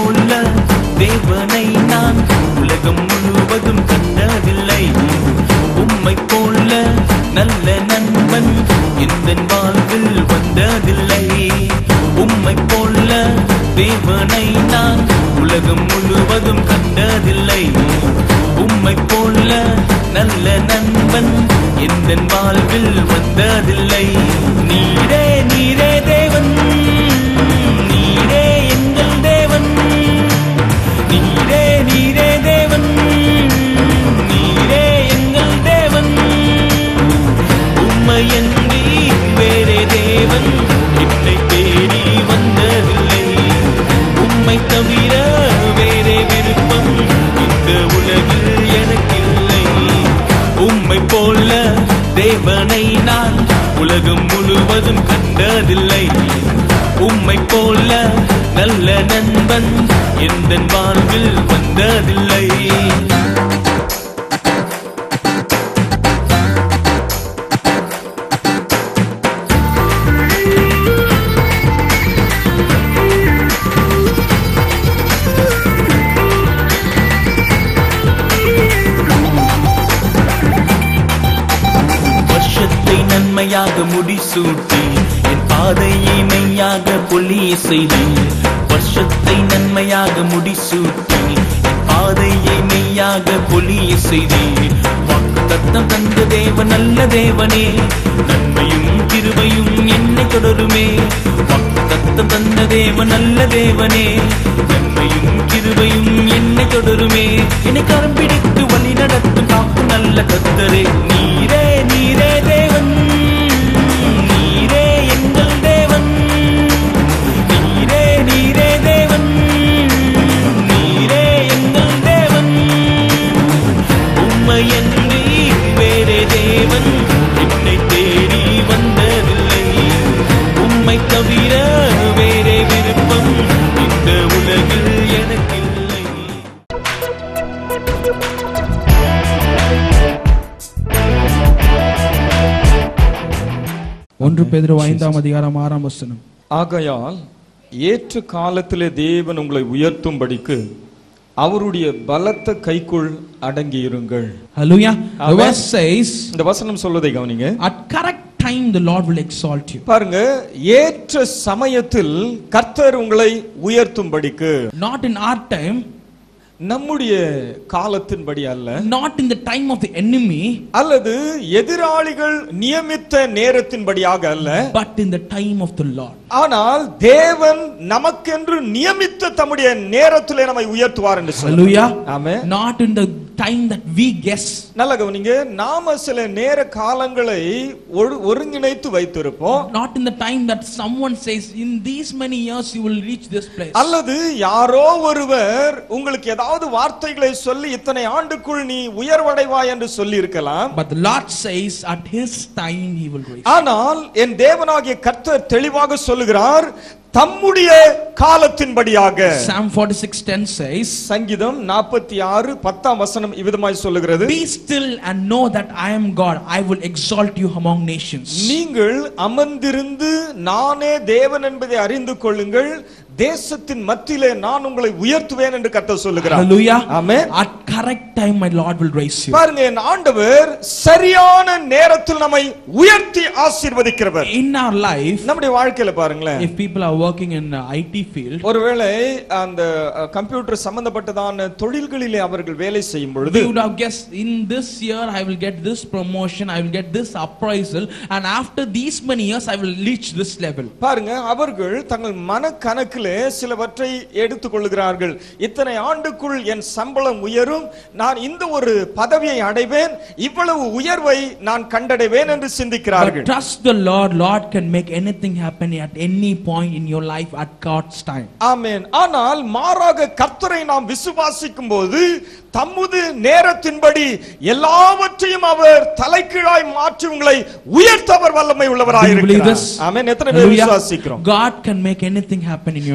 போல தேவனை நான் உலகம் முழுவதும் கண்டதில்லை உம்மை போல நல்ல நண்பன் எந்த வாழ்வில் வந்ததில்லை உம்மை போல தேவனை நான் உலகம் முழுவதும் கண்டதில்லை உம்மை போல நல்ல நண்பன் எந்த வாழ்வில் வந்ததில்லை நீரே நீரே தேவன் நீரே எங்கள் தேவன் நீரே நீரே தேவன் நீரே எங்கள் தேவன் உம்மையன்றி வேறே தேவன் என்னை தேடி வந்ததில்லை உம்மை தவிர வேறே விருப்பம் இந்த உலகில் எனக்கில்லை உம்மை போல தேவனை நான் உலகம் முழுவதும் கண்டதில்லை உம்மை போல நல்ல நண்பன் எந்த வாழ்வில் வந்ததில்லை வருஷத்தை நன்மையாக முடிசூட்டி என் பாதையை மெய்யாக பொழிய செய்தி வருஷத்தை நன்மையாக முடிசூட்டி என் பாதையை மெய்யாக பொழிய செய்தி வாக்கு தத்தம் தந்த தேவ நல்ல தேவனே நன்மையும் கிருபையும் என்னை தொடருமே வாக்கு தத்தம் தந்த தேவ நல்ல தேவனே நன்மையும் கிருபையும் என்னை தொடருமே என்னை கரம் பிடித்து வழி நடத்தும் காக்கும் நல்ல கத்தரே நீரே நீரே தேவன் நீரே எங்கள் தேவன் நீரே நீரே தேவன் நீரே எங்கள் தேவன் உம்மையன்றி வேறே தேவன் என்னை தேடி வந்ததில்லை உம்மை தவிர வேறே விருப்பம் இந்த உலகில் எனக்கில்லை ஒன்று பேதுரு ஐந்தாம் அதிகாரம் ஆறாம் வசனம் ஆகையால் ஏற்ற காலத்திலே தேவன் உங்களை உயர்த்தும்படிக்கு அவருடைய பலத்த கைக்குள் அடங்கி இருங்கள் Hallelujah. The Amen. verse says, இந்த வசனம் சொல்வதை கவனிங்க at correct time the Lord will exalt you. பாருங்க ஏற்ற சமயத்தில் கர்த்தர் உங்களை உயர்த்தும்படிக்கு Not in our time, நம்முடைய காலத்தின்படி அல்ல not in the time of the enemy, அல்லது எதிராளிகள் நியமித்த நேரத்தின்படியாக அல்ல but in the time of the Lord. ஆனால் தேவன் நமக்கென்று நியமித்த தம்முடைய நேரத்திலே நம்மை உயர்த்துவார் என்று சொல்ல Hallelujah. Amen Not in the time that we guess. நல்ல கவனிங்க நாம சில நேர காலங்களை ஒரு- ஒருங்கிணைத்து வைத்திருப்போம் Not in the time that someone says, in these many years you will reach this place. அல்லது யாரோ ஒருவர் உங்களுக்கு ஏதாவது வார்த்தைகளை சொல்லி இத்தனை ஆண்டுக்குள் நீ உயர்வடைவாய் என்று சொல்லி இருக்கலாம் But the Lord says, at His time He will raise. ஆனால் என் தேவனாகிய கர்த்தர் தெளிவாக சொல்லுகிறார் தம்முடைய காலத்தின்படியாக Psalm 46:10 says, சங்கீதம் நாற்பத்தி ஆறு பத்தாம் வசனம் இவ்விதமாய் சொல்லுகிறது Be still and know that I am God. I will exalt you among nations. நீங்கள் அமர்ந்திருந்து நானே தேவன் என்பதை அறிந்து கொள்ளுங்கள் தேசத்தின் மத்தியிலே நான் உங்களை உயர்த்துவேன் என்று கர்த்தர் சொல்லுகிறார் Hallelujah. Amen At correct time, my Lord will raise you. பாருங்க என் ஆண்டவர் சரியான நேரத்தில் நம்மை உயர்த்தி ஆசீர்வதிக்கிறவர் In our life, நம்முடைய வாழ்க்கையில பாருங்களேன் if people are working in the IT field, ஒருவேளை அந்த அஹ், கம்ப்யூட்டர் சம்பந்தப்பட்டதான தொழில்களிலே அவர்கள் வேலை செய்யும் பொழுது they would have guessed in this year I will get this promotion, I will get this appraisal, and after these many years I will reach this level. பாருங்க அவர்கள் தங்கள் மனக்கணக்கிலே சிலவற்றை எடுத்துக் கொள்கிறார்கள் இத்தனை ஆண்டுக்குள் என் சம்பளம் உயரும் நான் இந்த ஒரு பதவியை அடைவேன் இவ்வளவு உயர்வை நான் கண்டடைவேன் என்று But சிந்திக்கிறார்கள் trust the Lord. Lord can make anything happen at any point in your life at God's time. ஆமென் ஆனால் மாறாக கர்த்தரை நாம் விசுவாசிக்கும் போது தம்முது நேரத்தின்படி எல்லாவற்றையும் அவர் தலைகீழாய் மாற்றி உங்களை உயர்த்தவர் வல்லமை Do you believe உள்ளவராயிருக்கிறார் this? ஆமென் எத்தனை பேர் Hallelujah. விசுவாசிக்கிறோம் God can make anything happen in your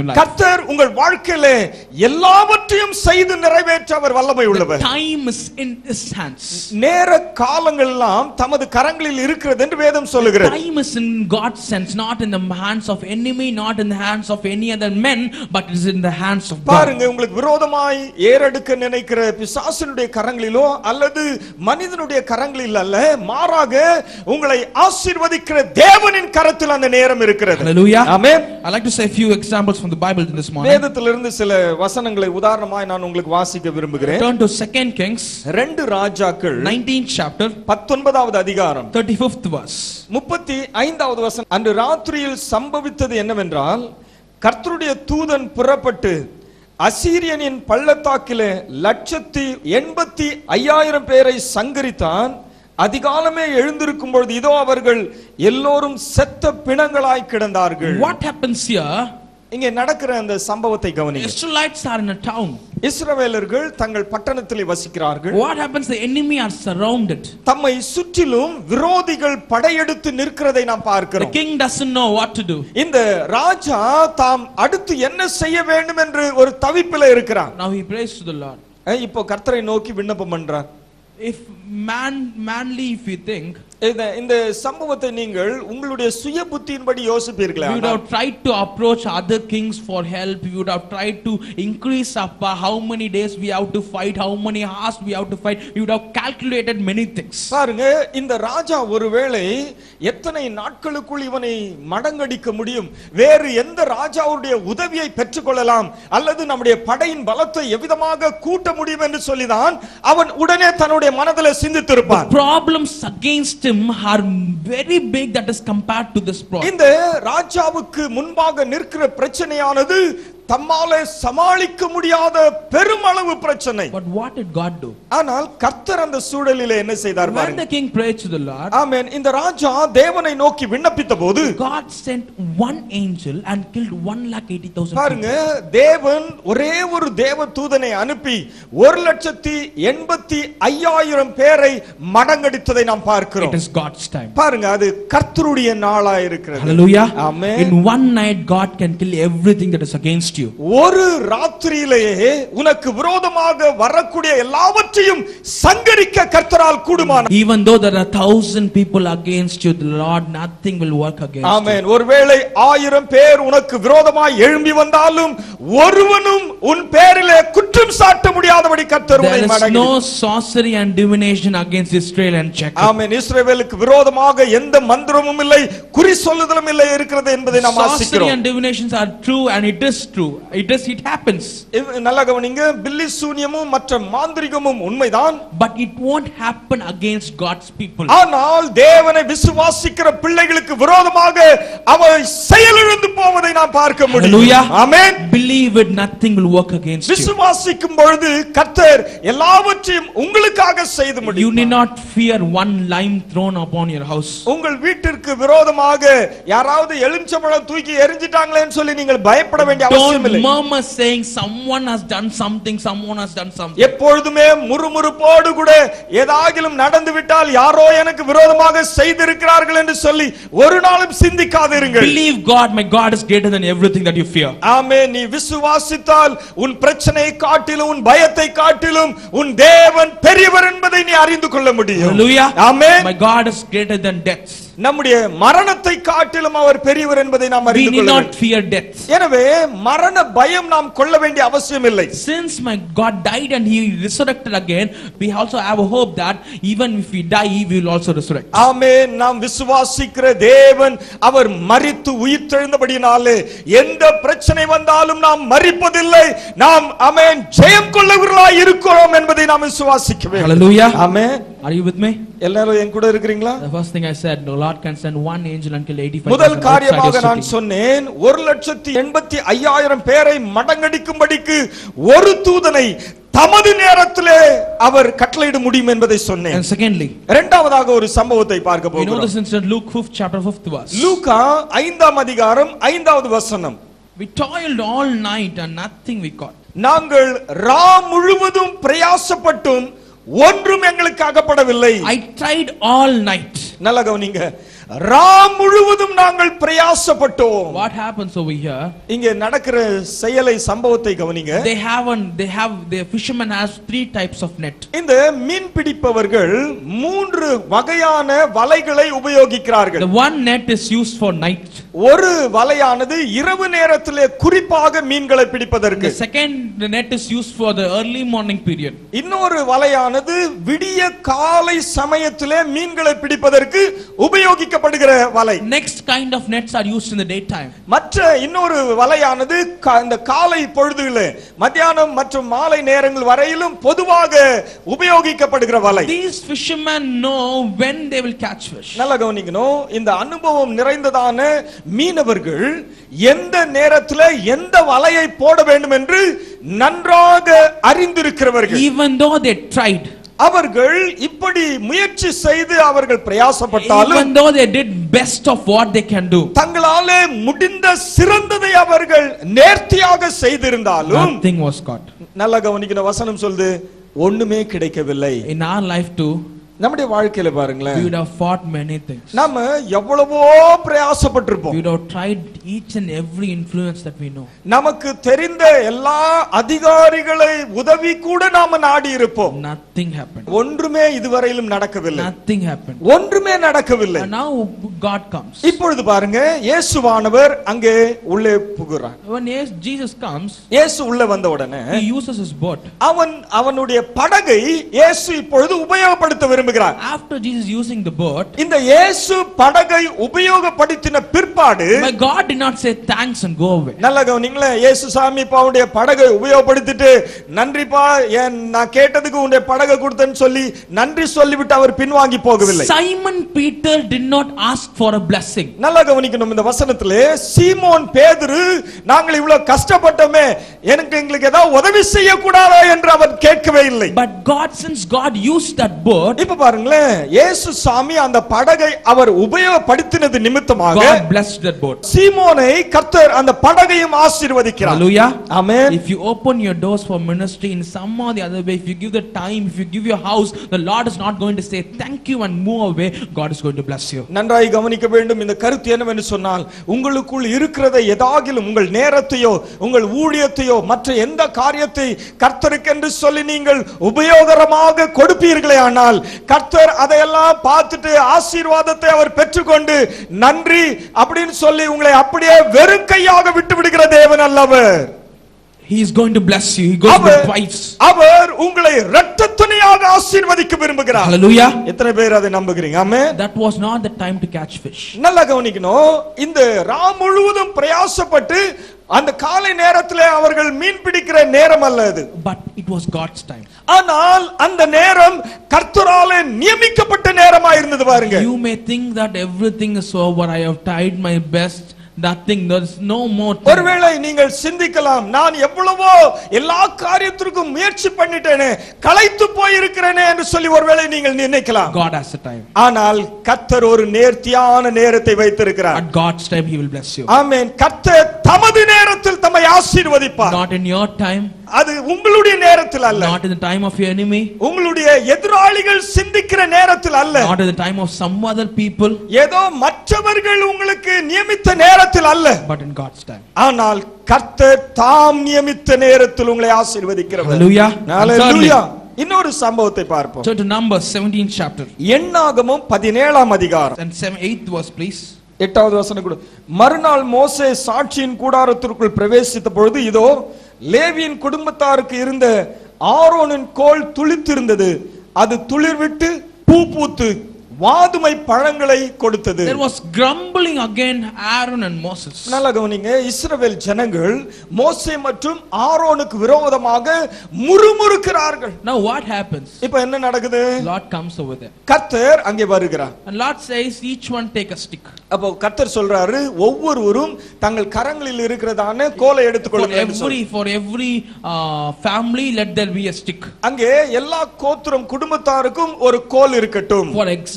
your life. கர்த்தர் உங்கள் வாழ்க்கையிலே எல்லாவற்றையும் செய்து நிறைவேற்ற அவர் வல்லமை The உள்ளவர் time is in His hands. நேர காலங்கள் எல்லாம் தமது கரங்களில் இருக்கிறது என்று வேதம் சொல்லுகிறது Time is in God's hands, not in the hands of enemy, not in the hands of any other men, but it is in the hands of God. பாருங்க உங்களுக்கு விரோதமாய் ஏறெடுக்க நினைக்கிற பிசாசினுடைய கரங்களிலோ அல்லது மனிதனுடைய கரங்களில் அல்ல மாறாக உங்களை ஆசீர்வதிக்கிற தேவனின் கரத்தில் அந்த நேரம் இருக்கிறது Hallelujah. Amen I'd like to say a few examples from the Bible this morning. வேதத்திலிருந்து சில வசனங்களை உதாரணமாய் நான் உங்களுக்கு வாசிக்க விரும்புகிறேன் Turn to 2 Kings, ரெண்டு ராஜாக்கள் 19th chapter, பத்தொன்பதாவது அதிகாரம் 35th verse. முப்பத்தி ஐந்தாவது வசனம் அன்று ராத்திரியில் சம்பவித்தது என்னவென்றால் கர்த்தருடைய தூதன் புறப்பட்டு அசீரியனின் பள்ளத்தாக்கிலே லட்சத்தி எண்பத்தி ஐயாயிரம் பேரை சங்கரித்தான் அதிகாலமே எழுந்திருக்கும் பொழுது இதோ அவர்கள் எல்லோரும் செத்த பிணங்களாய் கிடந்தார்கள் What happens here? இங்கே நடக்கிற அந்த சம்பவத்தை கவனிங்க Israelites are in a town. இஸ்ரவேலர்கள் தங்கள் பட்டணத்தில் வசிக்கிறார்கள் What happens? The enemy are surrounded. தம்மை சுற்றிலும் விரோதிகள் படையெடுத்து நிற்கிறதை நாம் The பார்க்கிறோம் king doesn't know what to do. இந்த ராஜா தாம் அடுத்து என்ன செய்ய வேண்டும் என்று ஒரு தவிப்பில இருக்கிறார் Now he prays to the Lord. அஹ் இப்போ கர்த்தரை நோக்கி விண்ணப்பம் பண்றார் If man, manly, if you think, இந்த இந்த சம்பவத்தை நீங்கள் உங்களுடைய சுய புத்தியின்படி யோசிப்பீர்களே we would have tried to approach other kings for help. We would have tried to increase up uh, how many days we have to fight, how many hours we have to fight. We would have calculated many things. பாருங்க இந்த ராஜா ஒருவேளை எத்தனை நாட்களுக்குள் இவனை மடங்கடிக்க முடியும் வேறு எந்த ராஜாவுடைய உதவியை பெற்றுக்கொள்ளலாம் அல்லது நம்முடைய படையின் பலத்தை எவ்விதமாக கூட்ட முடியும் என்று சொல்லிதான் அவன் உடனே தன்னுடைய மனதில் சிந்தித்திருப்பான் Problems against him are very big that is compared to this problem. இந்த ராஜாவுக்கு முன்பாக நிற்கிற பிரச்சனையானது தம்மாலே சமாளிக்க முடியாத பெருமளவு பிரச்சனை But what did God do? ஆனால் கர்த்தர் அந்த சூழலிலே என்ன செய்தார் When பாருங்க the king prayed to the Lord, ஆமென் இந்த ராஜா தேவனை நோக்கி விண்ணப்பித்த போது God sent one angel and killed one lakh eighty thousand. பாருங்க தேவன் ஒரே ஒரு தேவ தூதனை அனுப்பி ஒரு லட்சத்தி எண்பத்தி ஐயாயிரம் பேரை மடங்கடித்ததை நாம் It பார்க்கிறோம் is God's time. பாருங்க அது கர்த்தருடைய நாளா இருக்கிறது Hallelujah. Amen. In one night, God can kill everything that is against you. ஒரு ராத்திரியிலேயே உனக்கு விரோதமாக வரக்கூடிய எல்லாவற்றையும் சங்கரிக்க கர்த்தரால் கூடுமான Even though there are thousand people against you, the Lord, nothing will work against you. ஆமென் ஒருவேளை ஆயிரம் பேர் உனக்கு விரோதமாய் எழும்பி வந்தாலும் ஒருவனும் உன் பேரிலே குற்றம் சாட்ட முடியாதபடி கர்த்தர் There உன்னை is மடங்கி no sorcery and divination against Israel and Jacob. ஆமென் இஸ்ரவேலுக்கு விரோதமாக எந்த மந்திரமும் இல்லை குறி சொல்லுதலும் இல்லை இருக்கிறது என்பதை நாம் Sorcery வாசிக்கிறோம் and divinations are true and it is true. It is, it happens. இது நல்லா கவனிங்க பில்லி சூனியமும் மற்ற மாந்திரிகமும் உண்மைதான் But it won't happen against God's people. ஆனால் தேவனை விசுவாசிக்கிற பிள்ளைகளுக்கு விரோதமாக அவர் செயலிழந்து போவதை நாம் பார்க்க முடியும் Hallelujah. Amen Believe it, nothing will work against you. விசுவாசிக்கும் பொழுது கர்த்தர் எல்லாவற்றையும் உங்களுக்காக செய்து You முடியும் need not fear one lime thrown upon your house. உங்கள் வீட்டிற்கு விரோதமாக யாராவது எலுமிச்சம்பழம் தூக்கி எரிஞ்சிட்டாங்களேன்னு சொல்லி நீங்கள் பயப்பட வேண்டிய அவசியம் Don't இல்லை murmur saying someone has done something, someone has done something. எப்பொழுதுமே முறுமுறுப்போடு கூட ஏதாகிலும் நடந்து விட்டால் யாரோ எனக்கு விரோதமாக செய்திருக்கிறார்கள் என்று சொல்லி ஒரு நாளும் சிந்திக்காதிருங்கள் Believe God, my God is greater than everything that you fear. ஆமே நீ விசுவாசித்தால் உன் பிரச்சனை காட்டிலும் உன் பயத்தை காட்டிலும் உன் தேவன் பெரியவர் என்பதை நீ அறிந்து கொள்ள முடியும் Hallelujah. ஆமே My God is greater than death. நம்முடைய மரணத்தை காட்டிலும் அவர் பெரியவர் என்பதை நாம் We அறிந்து need கொள்ள not வேண்டும். fear death. எனவே மரண பயம் நாம் கொள்ள வேண்டிய அவசியம் இல்லை Since my God died and he resurrected again, we also have a hope that even if we die, he will also resurrect. ஆமென் நாம் விசுவாசிக்கிற தேவன் அவர் மரித்து உயிர்த்தெழுந்தபடினாலே எந்த பிரச்சனை வந்தாலும் நாம் மரிப்பதில்லை நாம் ஆமென் ஜெயம் கொள்ளவர்களாய் இருக்கிறோம் என்பதை நாம் விசுவாசிக்க வேண்டும் Hallelujah. Amen Are you with me? எல்லாரும் என் கூட இருக்கிறீங்களா The first thing I said, the Lord can send one angel and kill 85 முதல் outside காரியமாக your நான் city. சொன்னேன் ஒரு லட்சத்தி எண்பத்தி ஐயாயிரம் பேரை மடங்கடிக்கும்படிக்கு ஒரு தூதனை தமது நேரத்திலே அவர் கட்டளையிட முடியும் என்பதை சொன்னேன் And secondly, இரண்டாவதாக ஒரு சம்பவத்தை பார்க்க we know போகிறோம் this incident, Luke 5th chapter 5th verse. லூக்கா ஐந்தாம் அதிகாரம் ஐந்தாவது வசனம் We toiled all night and nothing we caught. நாங்கள் ரா முழுவதும் பிரயாசப்பட்டும் ஒன்றும் எங்களுக்கு அகப்படவில்லை I tried all night. நல்ல கவனிங்க ரா முழுவதும் நாங்கள் பிரயாசப்பட்டோம் What happens over here? இங்க நடக்கிற செயலை சம்பவத்தை கவனிங்க They have an, they have, the fisherman has three types of net. இந்த மீன் பிடிப்பவர்கள் மூன்று வகையான வலைகளை உபயோகிக்கிறார்கள் The one net is used for night. ஒரு வலையானது இரவு நேரத்திலே குறிப்பாக மீன்களை பிடிப்பதற்கு The second net is used for the early morning period. இன்னொரு வலையானது விடிய காலை சமயத்திலே மீன்களை பிடிப்பதற்கு உபயோகிக்கப்படுகிற வலை Next kind of nets are used in the daytime. மற்ற இன்னொரு வலையானது கா- இந்த காலை பொழுதுல மத்தியானம் மற்றும் மாலை நேரங்கள் வரையிலும் பொதுவாக உபயோகிக்கப்படுகிற வலை These fishermen know when they will catch fish. நல்லா கவனிக்கணும் இந்த அனுபவம் நிறைந்ததான மீனவர்கள் எந்த நேரத்துல எந்த வலையை போட வேண்டும் என்று நன்றாக அறிந்திருக்கிறவர்கள் Even though they tried, அவர்கள் இப்படி முயற்சி செய்து அவர்கள் பிரயாசப்பட்டாலும் even though they did best of what they can do, தங்களாலே முடிந்த சிறந்ததை அவர்கள் நேர்த்தியாக செய்திருந்தாலும் nothing was caught. நல்லா கவனிக்கணும் வசனம் சொல்லுது ஒண்ணுமே கிடைக்கவில்லை In our life too, நம்முடைய வாழ்க்கையில we பாருங்களேன் would have fought many things. நாம எவ்வளவோ பிரயாசப்பட்டிருப்போம் We would have tried each and every influence that we know. நமக்கு தெரிந்த எல்லா அதிகாரிகளை உதவி கூட நாம நாடி இருப்போம் Nothing happened. ஒன்றுமே இதுவரையிலும் நடக்கவில்லை Nothing happened. ஒன்றுமே நடக்கவில்லை And now God comes. இப்பொழுது பாருங்க இயேசுவானவர் அங்கே உள்ளே புகுறார் When yes- Jesus comes, இயேசு உள்ள வந்த உடனே he uses his boat. அவன் அவனுடைய படகை இயேசு இப்பொழுது உபயோகப்படுத்த விரும்புகிறார் After Jesus using the boat, இந்த இயேசு படகை உபயோகப்படுத்தின பிற்பாடு my God did not say thanks and go away. நல்ல கவனிங்களே இயேசு சாமி பாவுடைய படகை உபயோகப்படுத்திட்டு நன்றிப்பா என் நான் கேட்டதுக்கு உன்னுடைய படகை கொடுத்தேன்னு சொல்லி நன்றி சொல்லிவிட்டு அவர் பின்வாங்கி போகவில்லை Simon Peter did not ask for a blessing. நல்லா கவனிக்கணும் இந்த வசனத்திலே சீமோன் பேதுரு நாங்கள் இவ்வளவு கஷ்டப்பட்டோமே எனக்கு எங்களுக்கு ஏதாவது உதவி செய்யக்கூடாதா என்று அவன் கேட்கவே இல்லை But God, since God used that boat, இப்ப பாருங்களேன் இயேசு சாமி அந்த படகை அவர் உபயோகப்படுத்தினது நிமித்தமாக God blessed that boat. சீமோனை கர்த்தர் அந்த படகையும் ஆசீர்வதிக்கிறார் Hallelujah. Amen If you open your doors for ministry in some or the other way, if you give the time, if you give your house, the Lord is not going to say thank you and move away. God is going to bless you. நன்றாய் கவனிக்க வேண்டும் இந்த கருத்து என்னவென்று சொன்னால் உங்களுக்குள் இருக்கிறதை எதாகிலும் உங்கள் நேரத்தையோ உங்கள் ஊழியத்தையோ மற்ற எந்த காரியத்தை கர்த்தருக்கென்று சொல்லி நீங்கள் உபயோகரமாக கொடுப்பீர்களே ஆனால் கர்த்தர் அதையெல்லாம் பார்த்துட்டு ஆசீர்வாதத்தை அவர் பெற்றுக்கொண்டு நன்றி அப்படின்னு சொல்லி உங்களை அப்படியே வெறும் கையாக விட்டு விடுகிற தேவன் அல்லவர் He is going to bless you. He goes our with twice. அவர் உங்களை இரட்ட துணையாக ஆசீர்வதிக்க விரும்புகிறார் Hallelujah. எத்தனை பேர் அதை நம்புகிறீங்க ஆமென் That was not the time to catch fish. நல்லா கவனிக்கணும் இந்த ரா முழுவதும் பிரயாசப்பட்டு அந்த காலை நேரத்திலே அவர்கள் மீன் பிடிக்கிற நேரம் அல்ல அது But it was God's time. ஆனால் அந்த நேரம் கர்த்தராலே நியமிக்கப்பட்ட நேரமா இருந்தது பாருங்க You may think that everything is over. I have tried my best. Nothing. There is no more. time. ஒருவேளை நீங்கள் சிந்திக்கலாம் நான் எவ்வளவோ எல்லா காரியத்திற்கும் முயற்சி பண்ணிட்டேனே களைத்து போயிருக்கிறேனே என்று சொல்லி ஒருவேளை நீங்கள் நினைக்கலாம் God has a time. ஆனால் கர்த்தர் ஒரு நேர்த்தியான நேரத்தை வைத்திருக்கிறார் At God's time, He will bless you. ஆமென் கர்த்தர் தமது நேரத்தில் தம்மை ஆசீர்வதிப்பார் Not in your time. அது உங்களுடைய நேரத்தில் அல்ல Not in the time of your enemy. உங்களுடைய எதிராளிகள் சிந்திக்கிற நேரத்தில் அல்ல Not in the time of some other people. ஏதோ மற்றவர்கள் உங்களுக்கு நியமித்த நேரத்தில் அல்ல But in God's time. ஆனால் கர்த்தர் தாம் நியமித்த நேரத்தில் உங்களை ஆசீர்வதிக்கிறவர் Hallelujah. ஹalleluya இன்னொரு சம்பவத்தை பார்ப்போம் Turn to Numbers 17th chapter. எண்ணாகமும் பதினேழாம் அதிகாரம் And 8th verse, please. எட்டாவது வசனம் கூட மறுநாள் மோசே சாட்சியின் கூடாரத்திற்குள் பிரவேசித்த பொழுது இதோ லேவியின் குடும்பத்தாருக்கு இருந்த ஆரோனின் கோல் துளித்திருந்தது அது துளிர்விட்டு பூ பூத்து வாதுமை பழங்களை கொடுத்தது There was grumbling again Aaron and Moses. நல்லா கவனிங்க இஸ்ரவேல் ஜனங்கள் மோசே மற்றும் ஆரோனுக்கு விரோதமாக முறுமுறுக்கிறார்கள் Now what happens? இப்ப என்ன நடக்குது Lord comes over there. கர்த்தர் அங்கே வருகிறார் And Lord says, each one take a stick. அப்போ கர்த்தர் சொல்றாரு ஒவ்வொருவரும் தங்கள் கரங்களில் இருக்கிறதான கோலை For எடுத்துக்கொள்ளுங்க என்று சொல்லி. every, for every uh, family, let there be a stick. அங்கே எல்லா கோத்திரம் குடும்பத்தாருக்கும் ஒரு கோல் இருக்கட்டும் For example,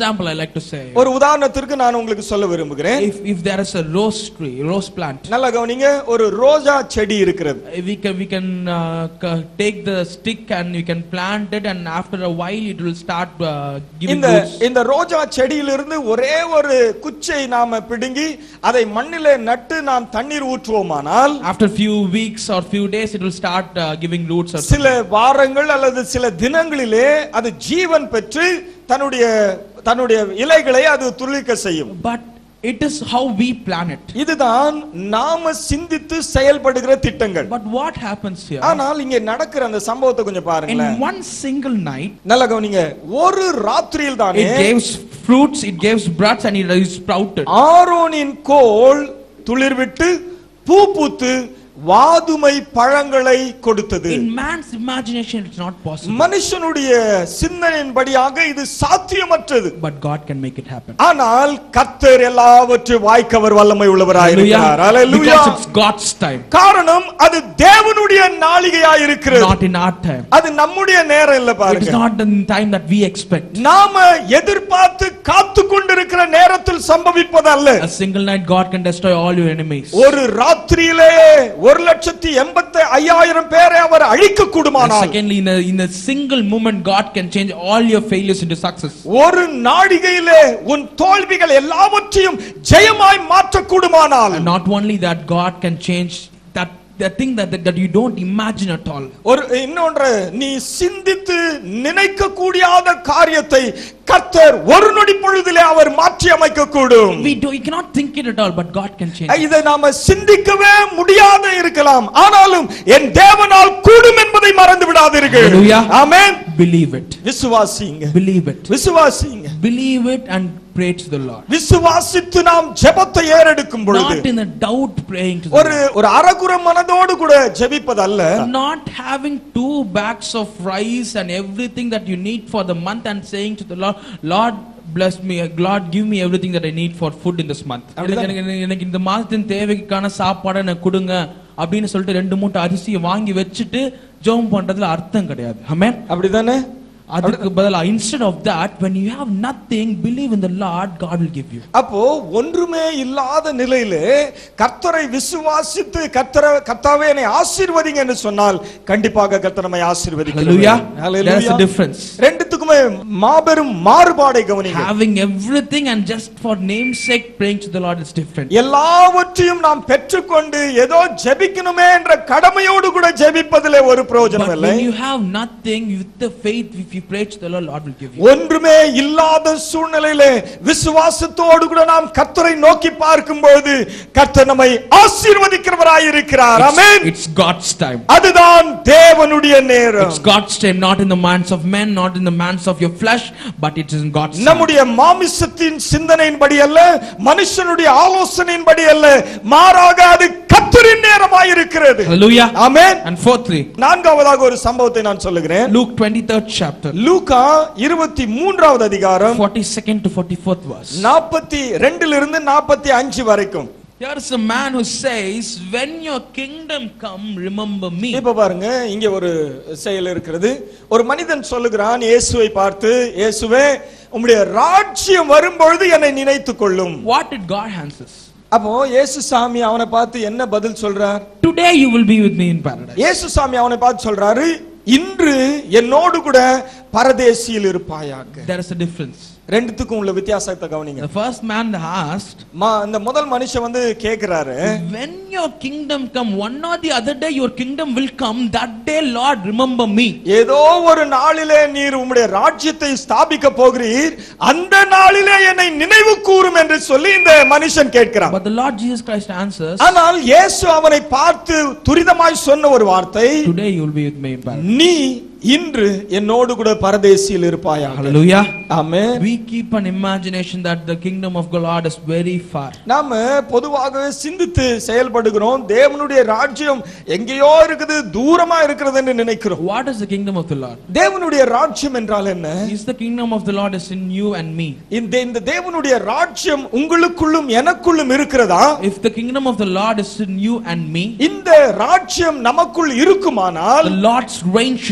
example I like to say. ஒரு உதாரணத்திற்கு நான் உங்களுக்கு சொல்ல விரும்புகிறேன் If, if there is a rose tree, rose plant, நல்லா கவனிங்க ஒரு ரோஜா செடி இருக்கிறது we can, we can uh, c- take the stick and we can plant it and after a while it will start uh, giving இந்த roots. இந்த ரோஜா செடியிலிருந்து ஒரே ஒரு குச்சை நாம பிடுங்கி அதை மண்ணிலே நட்டு நாம் தண்ணீர் ஊற்றுவோமானால் After few weeks or few days it will start uh, giving roots or சில வாரங்கள் அல்லது சில தினங்களிலே அது ஜீவன் பெற்று தன்னுடைய தன்னுடைய இலைகளை அது துளிர்க்க செய்யும் But it is how we plan it. இதுதான் நாம சிந்தித்து செயல்படுகிற திட்டங்கள் But what happens here? ஆனால் இங்க நடக்கிற அந்த சம்பவத்தை கொஞ்சம் In பாருங்களேன் one single night, நல்ல கவனிங்க ஒரு ராத்திரியில் தானே it gives fruits, it gives buds, and it is sprouted. ஆரோனின் கோல் துளிர்விட்டு பூ பூத்து வாதுமை பழங்களை கொடுத்தது In man's imagination, it's not possible. மனுஷனுடைய சிந்தனையின்படியாக இது சாத்தியமற்றது But God can make it happen. ஆனால் கர்த்தர் எல்லாவற்றையும் வாய்க்கவர் வல்லமை உள்ளவராயிருக்கிறார் Hallelujah. Hallelujah. Because it's God's time, காரணம் அது தேவனுடைய நாளிகையாய் இருக்கிறது not in our time. அது நம்முடைய நேரம் இல்ல It is பாருங்க not the time that we expect. நாம எதிர்பார்த்து காத்து கொண்டிருக்கிற நேரத்தில் சம்பவிப்பதல்ல A single night, God can destroy all your enemies. ஒரு ராத்திரியிலே ஒரு லட்சத்தி எண்பத்தி ஐயாயிரம் பேரை அவர் அழிக்க And கூடுமானால் secondly, in a, in a single moment, God can change all your failures into success. ஒரு நாடிகையிலே உன் தோல்விகள் எல்லாவற்றையும் ஜெயமாய் மாற்ற கூடுமானால் And not only that, God can change that the thing that, that, that you don't imagine at all. ஒரு இன்னொன்று நீ சிந்தித்து நினைக்க கூடியாத காரியத்தை கர்த்தர் ஒரு நொடி பொழுதிலே அவர் மாற்றி அமைக்க கூடும் We do, you cannot think it at all, but God can change. it. இதை நாம சிந்திக்கவே முடியாத இருக்கலாம் ஆனாலும் என் தேவனால் கூடும் என்பதை மறந்து விடாதீர்கள் Hallelujah. Amen Believe it. விசுவாசிங்க Believe it. விசுவாசிங்க Believe it and pray to the Lord. விசுவாசித்து நாம் ஜெபத்தை ஏறெடுக்கும் பொழுது Not in a doubt praying to the ஒரு Lord. ஒரு அரகுர மனதோடு கூட ஜெபிப்பதல்ல Not having two bags of rice and everything that you need for the month and saying to the Lord, Lord, bless me, Lord, give me everything that I need for food in this month. எனக்கு எனக்கு- எனக்கு இந்த மாதத்தின் தேவைக்கான சாப்பாடை எனக்கு கொடுங்க அப்படின்னு சொல்லிட்டு ரெண்டு மூட்டை அரிசியை வாங்கி வச்சுட்டு ஜெபம் பண்றதுல அர்த்தம் கிடையாது ஆமென் அப்படிதானே அதுக்கு பதிலா instead of that when you have nothing believe in the Lord God will give you அப்போ ஒன்றுமே இல்லாத நிலையிலே கர்த்தரை விசுவாசித்து கர்த்தரை கர்த்தாவே என்னை ஆசீர்வதிங்க என்று சொன்னால் கண்டிப்பாக கர்த்தர் நம்மை hallelujah ஆசீர்வதிக்கிறார் there's a difference ரெண்டுத்துக்குமே மாபெரும் மாறுபாடை கவனிங்க having everything and just for namesake praying to the Lord is different எல்லாவற்றையும் நாம் பெற்றுக்கொண்டு ஏதோ ஜெபிக்கணுமே என்ற கடமையோடு கூட ஜெபிப்பதிலே ஒரு பிரயோஜனம் But இல்லை when you have nothing, with the faith, if you pray to the Lord, Lord will give you. ஒன்றுமே இல்லாத சூழ்நிலையிலே விசுவாசத்தோடு கூட நாம் கர்த்தரை நோக்கி பார்க்கும் பொழுது கர்த்தர் நம்மை ஆசீர்வதிக்கிறவராய் இருக்கிறார் It's, amen it's God's time. அதுதான் தேவனுடைய நேரம் It's God's time, not in the minds of men, not in the minds of your flesh, but it is in God's time. நம்முடைய மாமிசத்தின் சிந்தனையின்படி அல்ல மனுஷனுடைய ஆலோசனையின்படி அல்ல மாறாக அது கர்த்தரின் நேரமாய் இருக்கிறது Hallelujah. ஆமென் And fourthly, நான்காவதாக ஒரு சம்பவத்தை நான் சொல்லுகிறேன் Luke 23rd chapter, லூகா இருபத்தி மூன்றாவது அதிகாரம் 42nd to 44th verse. நாற்பத்தி ரெண்டிலிருந்து நாற்பத்தி அஞ்சு வரைக்கும் Here is a man who says, When your kingdom come, remember me. இப்ப பாருங்க இங்க ஒரு செயல் இருக்கிறது ஒரு மனிதன் சொல்லுகிறான் இயேசுவை பார்த்து இயேசுவே உம்முடைய ராஜ்யம் வரும்பொழுது என்னை நினைத்துக் கொள்ளும் What did God answer? அப்போ இயேசு சாமி அவனை பார்த்து என்ன பதில் சொல்றார் Today you will be with me in paradise. இயேசு சாமி அவனை பார்த்து சொல்றாரு இன்று என்னோடு கூட பரதேசியில் இருப்பாயாக There is a difference. ரெண்டுத்துக்கும் உள்ள வித்தியாசத்தை கவனிங்க The first man asked, மா- இந்த முதல் மனுஷன் வந்து கேக்குறாரு When your kingdom come, one or the other day your kingdom will come. That day, Lord, remember me. ஏதோ ஒரு நாளிலே நீர் உம்முடைய ராஜ்யத்தை ஸ்தாபிக்க போகிறீர் அந்த நாளிலே என்னை நினைவு கூறும் என்று சொல்லி இந்த மனுஷன் கேட்கிறான் But the Lord Jesus Christ answers, ஆனால் இயேசு அவனை பார்த்து துரிதமாய் சொன்ன ஒரு வார்த்தை Today you will be with me in paradise. நீ இன்று என்னோடு கூட பரதேசியில் இருப்பாயா Hallelujah. Amen We keep an imagination that the kingdom of God is very far. நாம பொதுவாகவே சிந்தித்து செயல்படுகிறோம் தேவனுடைய ராஜ்யம் எங்கேயோ இருக்குது தூரமா இருக்கிறது என்று நினைக்கிறோம் What is the kingdom of the Lord? தேவனுடைய ராஜ்யம் என்றால் என்ன Is the kingdom of the Lord is in you and me. இந்த இந்த தேவனுடைய ராஜ்யம் உங்களுக்குள்ளும் எனக்குள்ளும் இருக்கிறதா If the kingdom of the Lord is in you and me, இந்த ராஜ்யம் நமக்குள் இருக்குமானால் the Lord's reign should be in the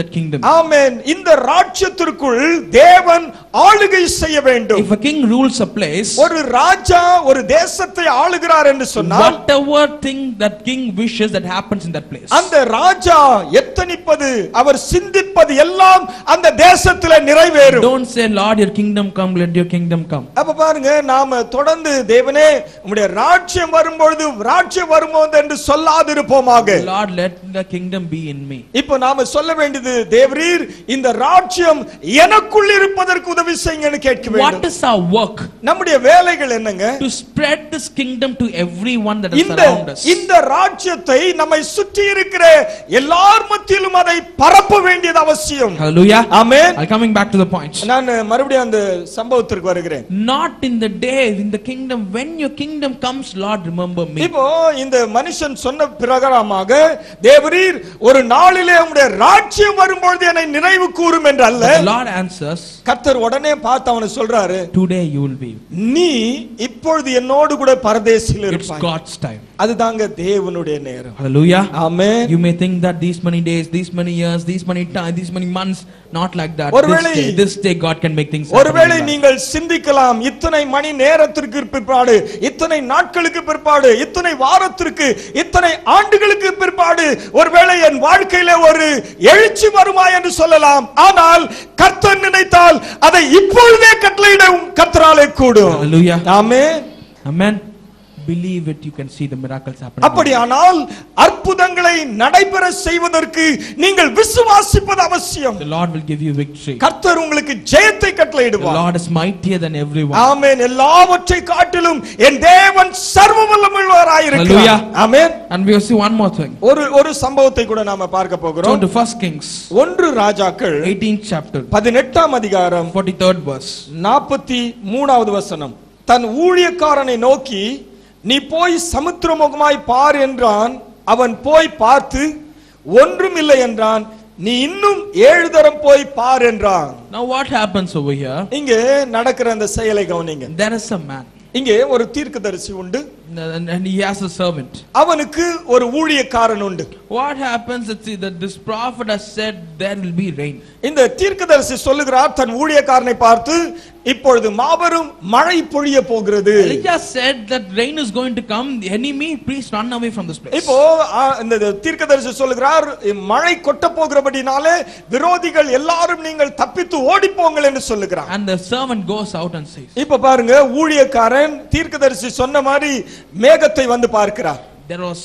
that kingdom. ஆமென் இந்த ராஜ்யத்திற்குள் தேவன் ஆளுகை செய்ய வேண்டும் If a king rules a place, ஒரு ராஜா ஒரு தேசத்தை ஆளுகிறார் என்று சொன்னால் whatever thing that king wishes that happens in that place. அந்த ராஜா எத்தனிப்பது அவர் சிந்திப்பது எல்லாம் அந்த தேசத்துல நிறைவேறும் Don't say, Lord, your kingdom come, let your kingdom come. அப்ப பாருங்க நாம தொடர்ந்து தேவனே உம்முடைய ராஜ்யம் வரும்பொழுது ராஜ்யம் வரும்போது என்று சொல்லாதிருப்போமாக Lord, let the kingdom be in me. இப்போ நாம சொல்ல வேண்டியது தேவரீர் இந்த ராஜ்யம் எனக்குள் இருப்பதற்கு உதவி செய்யுங்கன்னு கேட்க What வேண்டும் is our work? நம்முடைய வேலைகள் என்னங்க To spread this kingdom to everyone that is இந்த around us. இந்த ராஜ்யத்தை நம்மை சுற்றி இருக்கிற எல்லார் மத்தியிலும் அதை பரப்ப வேண்டியது அவசியம் Hallelujah. Amen I'm coming back to the point. நான் மறுபடியும் அந்த சம்பவத்திற்கு வருகிறேன் Not in the day, in the kingdom. When your kingdom comes, Lord, remember me. இப்போ இந்த மனுஷன் சொன்ன பிரகாரமாக தேவரீர் ஒரு நாளிலே உம்முடைய ராஜ்யம் வரும்பொழுது என்னை நினைவு கூறும் என்று அல்ல But the Lord answers, கர்த்தர் உடனே பார்த்து அவனை சொல்றாரு Today you will be. நீ இப்பொழுது என்னோடு கூட பரதேசில் It's இருப்பாய் God's time. அதுதாங்க தேவனுடைய நேரம் Hallelujah. Amen You may think that these many days, these many years, these many time, these many months, not like that. This ஒருவேளை- day, this day God can make things happen in ஒருவேளை your life. நீங்கள் சிந்திக்கலாம் இத்தனை மணி நேரத்திற்கு பிற்பாடு இத்தனை நாட்களுக்கு பிற்பாடு இத்தனை வாரத்திற்கு இத்தனை ஆண்டுகளுக்கு பிற்பாடு ஒருவேளை என் வாழ்க்கையில ஒரு எழுச்சி வருமா என்று சொல்லலாம் ஆனால் கர்த்தர் நினைத்தால் அதை இப்பொழுதே கட்டளையிட கர்த்தராலே கூடும் Hallelujah. Amen Amen. Believe it, you can see the miracles happening. அப்படியானால் அற்புதங்களை நடைபெற செய்வதற்கு நீங்கள் விசுவாசிப்பது அவசியம் The Lord will give you victory. கர்த்தர் உங்களுக்கு ஜெயத்தை The கட்டளையிடுவார் Lord is mightier than everyone. ஆமென் எல்லாவற்றை காட்டிலும் என் தேவன் சர்வ வல்லமுள்ளவராயிருக்கிறார் Hallelujah. Amen And we will see one more thing. ஒரு ஒரு சம்பவத்தை கூட நாம பார்க்க போகிறோம் Turn to First Kings, ஒன்று ராஜாக்கள் 18th chapter, பதினெட்டாம் அதிகாரம் 43rd verse. நாற்பத்தி மூணாவது வசனம் தன் ஊழியக்காரனை நோக்கி நீ போய் சமுத்திரமுகமாய் பார் என்றான் அவன் போய் பார்த்து ஒன்றுமில்லை என்றான் நீ இன்னும் ஏழு தரம் போய் பார் என்றான் Now what happens over here? இங்கே நடக்கிற அந்த செயலை கவனிங்க There is a man, இங்கே ஒரு தீர்க்கதரிசி உண்டு and and he has a servant. அவனுக்கு ஒரு ஊழியக்காரன் உண்டு What happens is see, that this prophet has said there will be rain. இந்த தீர்க்கதரிசி சொல்லுகிறார் தன் ஊழியக்காரனை பார்த்து இப்பொழுது மாபெரும் மழை பொழிய போகிறது Elijah said that rain is going to come. The enemy, please run away from this place. இப்போ ஆ, இந்த தீர்க்கதரிசி சொல்லுகிறார் மழை கொட்ட போகிறபடினாலே விரோதிகள் எல்லாரும் நீங்கள் தப்பித்து ஓடி போங்கள் என்று சொல்லுகிறார் And the servant goes out and says, இப்ப பாருங்க ஊழியக்காரன் தீர்க்கதரிசி சொன்ன மாதிரி மேகத்தை வந்து பார்க்கிறார் there was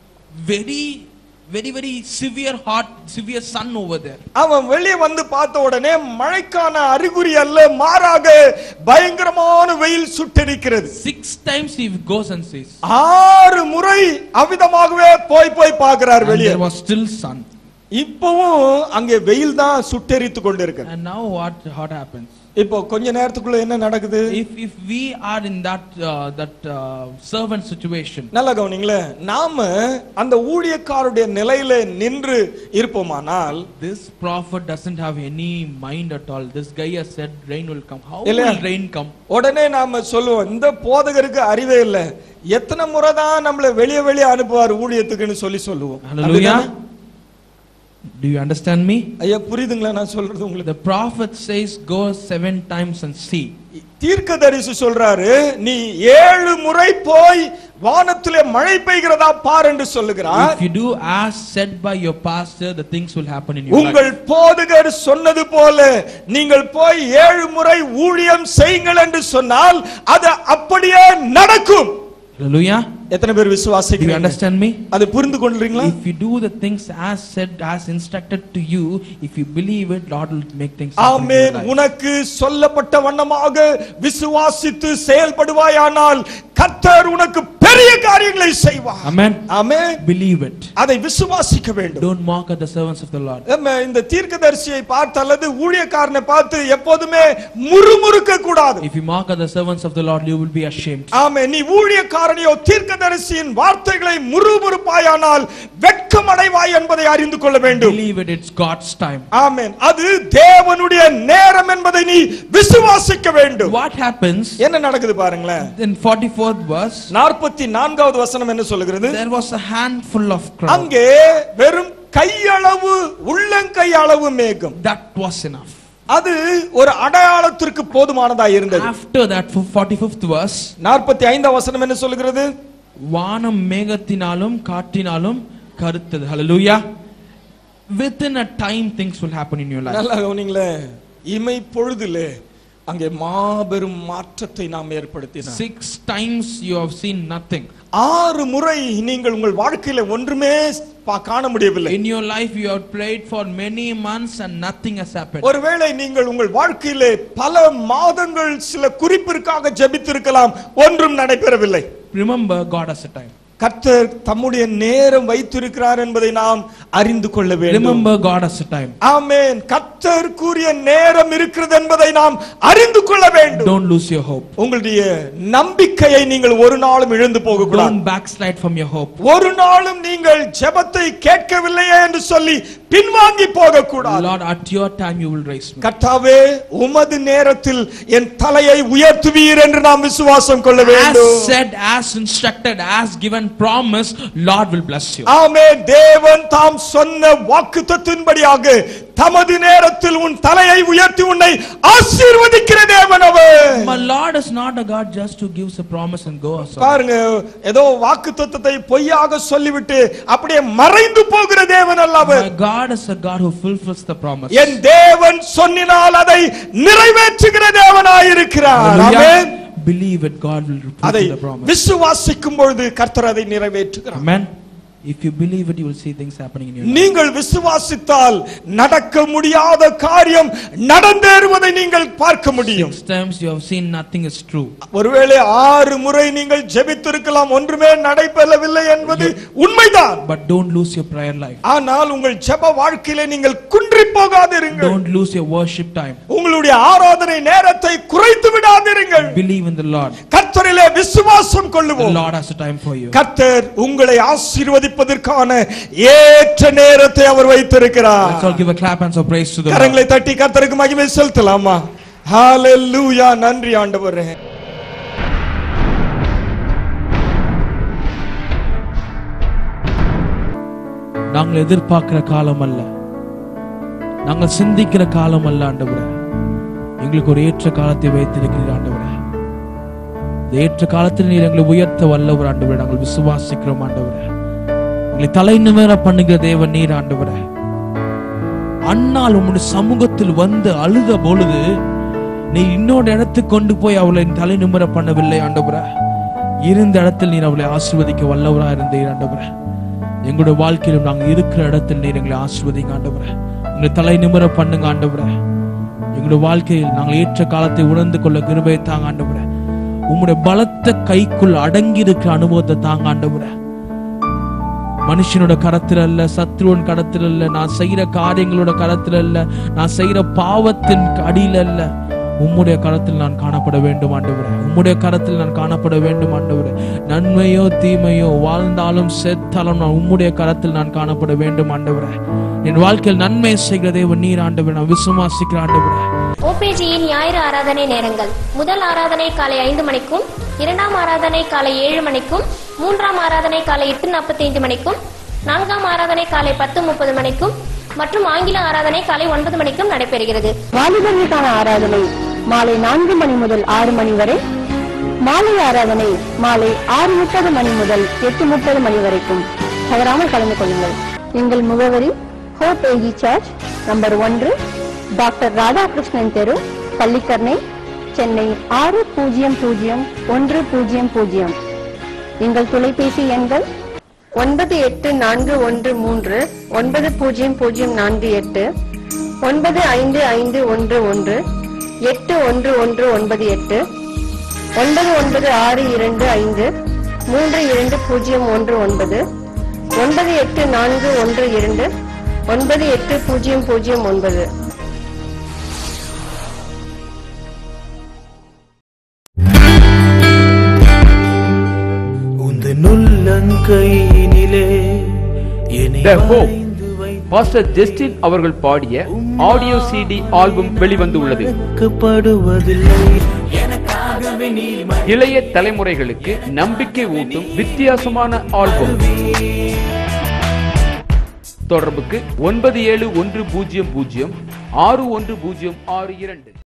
very, very, very severe hot, severe sun over there. அவன் வெளியே வந்து பார்த்த உடனே மழைக்கான அறிகுறி அல்ல மாறாக பயங்கரமான வெயில் சுட்டெரிக்கிறது Six times he goes and says, ஆறு முறை அவிதமாகவே போய் போய் பார்க்கிறார் and வெளியே there was still sun. இப்பவும் அங்கே வெயில் தான் சுட்டெரித்து கொண்டிருக்கு And now what, what happens? இப்போ கொஞ்ச நேரத்துக்குள்ள என்ன நடக்குது If, if we are in that, uh, that uh, servant situation, நல்ல கவனிங்களேன் நாம அந்த ஊழியக்காருடைய நிலையில நின்று இருப்போமானால் this prophet doesn't have any mind at all. This guy has said rain will come. How இல்லையா? will rain come? உடனே நாம சொல்லுவோம் இந்த போதகருக்கு அறிவே இல்ல எத்தனை முறை தான் நம்மள வெளியே வெளியே அனுப்புவார் ஊழியத்துக்குன்னு சொல்லி சொல்லுவோம் Hallelujah. அப்படிதானே? Do you understand me? ஐயா புரியுதுங்களா நான் சொல்றது உங்களுக்கு The prophet says, Go seven times and see. தீர்க்கதரிசி சொல்றாரு நீ ஏழு முறை போய் வானத்திலே மழை பெய்கிறதா பார் என்று சொல்லுகிறார் If you do as said by your pastor, the things will happen in your உங்கள் life. போதகர் சொன்னது போல நீங்கள் போய் ஏழு முறை ஊழியம் செய்யுங்கள் என்று சொன்னால் அது அப்படியே நடக்கும் Hallelujah. எத்தனை பேர் Do you விசுவாசிக்கிறீங்க understand me? அது புரிந்து கொள்றீங்களா If you do the things as said, as instructed to you, if you believe it, Lord will make things happen in your amen life. உனக்கு சொல்லப்பட்ட வண்ணமாக விசுவாசித்து செயல்படுவாயானால் கர்த்தர் உனக்கு பெரிய காரியங்களை செய்வார் Amen. Amen Believe it. அதை விசுவாசிக்க வேண்டும் Don't mock at the servants of the Lord. நம்ம இந்த தீர்க்கதரிசியை பார்த்து அல்லது ஊழியக்காரனை பார்த்து எப்போதுமே முறுமுறுக்க கூடாது If you mock at the servants of the Lord, you will be ashamed. ஆமே நீ ஊழியக்காரனையோ தீர்க்கதரிசியின் வார்த்தைகளை முறுமுறுப்பாயானால் வெட்கம் அடைவாய் என்பதை அறிந்து கொள்ள வேண்டும் Believe it, it's God's time. ஆமென் அது தேவனுடைய நேரம் என்பதை நீ விசுவாசிக்க வேண்டும் What happens என்ன நடக்குது பாருங்களேன் in 44th verse? நாற்பத்தி நான்காவது வசனம் என்ன சொல்லுகிறது There was a handful of crowd. அங்கே வெறும் கையளவு உள்ளங்கை அளவு மேகம் That was enough. அது ஒரு அடையாளத்திற்கு போதுமானதா இருந்தது After that, for 45th verse, நாற்பத்தி ஐந்தாம் வசனம் என்ன சொல்லுகிறது வானம் மேகத்தினாலும் காற்றினாலும் கருத்தது ஹalleluya within a time things will happen in your life நல்லா கவனிங்களேன் இமை பொழுதிலே அங்கே மாபெரும் மாற்றத்தை நாம் ஏற்படுத்தினோம் six times you have seen nothing ஆறு முறை நீங்கள் உங்கள் வாழ்க்கையில ஒன்றுமே பா- காண முடியவில்லை in your life you have prayed for many months and nothing has happened ஒருவேளை நீங்கள் உங்கள் வாழ்க்கையிலே பல மாதங்கள் சில குறிப்பிற்காக ஜெபித்திருக்கலாம் ஒன்றும் நடைபெறவில்லை remember god has a time கர்த்தர் தம்முடைய நேரம் வைத்திருக்கிறார் என்பதை நாம் அறிந்து கொள்ள வேண்டும் remember god has a time ஆமென் கர்த்தர் கூறிய நேரம் இருக்கிறது என்பதை நாம் அறிந்து கொள்ள வேண்டும் don't lose your hope உங்களுடைய நம்பிக்கையை நீங்கள் ஒரு நாளும் இழந்து போக கூடாது don't backslide from your hope ஒரு நாளும் நீங்கள் ஜெபத்தை கேட்கவில்லையே என்று சொல்லி பின்வாங்கி போக கூடாது lord at your time you will raise me கர்த்தாவே உமது நேரத்தில் என் தலையை உயர்த்துவீர் என்று நாம் விசுவாசம் கொள்ள as வேண்டும் said as instructed as given promise lord will bless you ஆமே தேவன் தாம் சொன்ன வாக்குத்தத்தின்படியாக தமது நேரத்தில் உன் தலையை உயர்த்தி உன்னை ஆசீர்வதிக்கிற தேவன் அவர் my lord is not a god just who gives a promise and go or something. பாருங்க ஏதோ வாக்குத்தத்தத்தை பொய்யாக சொல்லிவிட்டு அப்படியே மறைந்து போகிற தேவன் அல்ல அவர் My God is a God who fulfills the promise. என் தேவன் சொன்னினால் அதை நிறைவேற்றுகிற தேவனாயிருக்கிறார் Hallelujah. Amen Believe it, God will அதை fulfill the promise. விசுவாசிக்கும் பொழுது கர்த்தர் அதை நிறைவேற்றுகிறார் Amen. If you believe it, you will see things happening in your life. நீங்கள் விசுவாசித்தால் நடக்க முடியாத காரியம் நடந்தேறுவதை நீங்கள் பார்க்க முடியும் Six times you have seen nothing is true. ஒருவேளை ஆறு முறை நீங்கள் ஜெபித்திருக்கலாம் ஒன்றுமே நடைபெறவில்லை என்பது உண்மைதான் But don't lose your prayer life. ஆனால் உங்கள் ஜெப வாழ்க்கையிலே நீங்கள் குன்றி போகாதிருங்கள் Don't lose your worship time. உங்களுடைய ஆராதனை நேரத்தை குறைத்து விடாதிருங்கள் Believe in the Lord. கர்த்தரிலே விசுவாசம் The கொள்ளுவோம் Lord has a time for you. கர்த்தர் உங்களை ஆசீர்வதிப்பதற்கான ஏற்ற நேரத்தை அவர் வைத்திருக்கிறார் Let's all give a clap and some praise to the Lord. கரங்களை தட்டி கர்த்தருக்கு மகிமை செலுத்தலாமா ஹalleluya நன்றி ஆண்டவரே நாங்கள் எதிர்பார்க்கிற காலம் அல்ல நாங்கள் சிந்திக்கிற காலம் அல்ல ஆண்டவரே எங்களுக்கு ஒரு ஏற்ற காலத்தை வைத்திருக்கிறீர் ஆண்டவரே இந்த ஏற்ற காலத்தில் நீர் எங்களை உயர்த்த வல்லவர் ஆண்டவரே நாங்கள் விசுவாசிக்கிறோம் ஆண்டவரே எங்களை தலை நிமிர பண்ணுகிற தேவன் நீர் ஆண்டவரே அண்ணால் உம்முடைய சமூகத்தில் வந்து அழுத பொழுது நீ இன்னொரு இடத்துக்கு கொண்டு போய் அவளை தலை நிமிர பண்ணவில்லை ஆண்டவரே இருந்த இடத்தில் நீர் அவளை ஆசீர்வதிக்க வல்லவரா இருந்தீர் ஆண்டவரே எங்களுடைய வாழ்க்கையிலும் நாங்கள் இருக்கிற இடத்தில் நீர் எங்களை ஆசீர்வதிங்க ஆண்டவரே எங்களை தலை நிமிர பண்ணுங்க ஆண்டவரே எங்களுடைய வாழ்க்கையில் நாங்கள் ஏற்ற காலத்தை உணர்ந்து கொள்ள கிருபையை தாங்க ஆண்டவரே உம்முடைய பலத்த கைக்குள் அடங்கி இருக்கிற அனுபவத்தை தாங்க ஆண்டவரே மனுஷனோட கரத்தில் அல்ல சத்ருவன் கரத்தில் அல்ல நான் செய்யற காரியங்களோட கரத்தில் அல்ல நான் செய்யற பாவத்தின் அடியில் அல்ல உம்முடைய கரத்தில் நான் காணப்பட வேண்டும் ஆண்டவரே உம்முடைய கரத்தில் நான் காணப்பட வேண்டும் ஆண்டவரே நன்மையோ தீமையோ வாழ்ந்தாலும் செத்தாலும் நான் உம்முடைய கரத்தில் நான் காணப்பட வேண்டும் ஆண்டவரே என் வாழ்க்கையில் நன்மை செய்கிற தேவன் நீர் ஆண்டவரே நான் விசுவாசிக்கிற ஆண்டவரே ஓபிஜியின் ஞாயிறு ஆராதனை நேரங்கள் முதல் ஆராதனை காலை ஐந்து மணிக்கும் இரண்டாம் ஆராதனை காலை ஏழு மணிக்கும் மூன்றாம் ஆராதனை காலை எட்டு நாற்பத்தைந்து மணிக்கும் நான்காம் ஆராதனை காலை பத்து முப்பது மணிக்கும் மற்றும் ஆங்கில ஆராதனை காலை ஒன்பது மணிக்கும் நடைபெறுகிறது வாலிபர்களுக்கான ஆராதனை மாலை நான்கு மணி முதல் ஆறு மணி வரை மாலை ஆராதனை மாலை ஆறு முப்பது மணி முதல் எட்டு முப்பது மணி வரைக்கும் தவறாமல் கலந்து கொள்ளுங்கள் எங்கள் முகவரி ஹோப் ஏஜி சர்ச் நம்பர் ஒன்று டாக்டர் ராதாகிருஷ்ணன் தெரு பள்ளிக்கரணை சென்னை ஆறு பூஜ்ஜியம் பூஜ்ஜியம் ஒன்று பூஜ்ஜியம் பூஜ்ஜியம் எங்கள் தொலைபேசி எண்கள் ஒன்பது எட்டு நான்கு ஒன்று மூன்று ஒன்பது பூஜ்ஜியம் பூஜ்ஜியம் நான்கு எட்டு ஒன்பது ஐந்து ஐந்து ஒன்று ஒன்று எட்டு ஒன்று ஒன்று ஒன்பது எட்டு ஒன்பது ஒன்பது ஆறு இரண்டு ஐந்து மூன்று இரண்டு பூஜ்ஜியம் ஒன்று ஒன்பது ஒன்பது எட்டு நான்கு ஒன்று இரண்டு ஒன்பது எட்டு பூஜ்ஜியம் பூஜ்ஜியம் ஒன்பது உந்தன் உள்ளங்கையினிலே என்னை The Hope. வரைந்து வைத்து பாஸ்டர் ஜஸ்டின் அவர்கள் பாடிய ஆடியோ சிடி ஆல்பம் வெளிவந்து உள்ளது வெட்கப்படுவதில்லை எனக்காகவே நீர் இளைய தலைமுறைகளுக்கு நம்பிக்கை ஊட்டும் வித்தியாசமான ஆல்பம் தொடர்புக்கு ஒன்பது ஏழு ஒன்று பூஜ்ஜியம் பூஜ்ஜியம் ஆறு ஒன்று பூஜ்ஜியம் ஆறு இரண்டு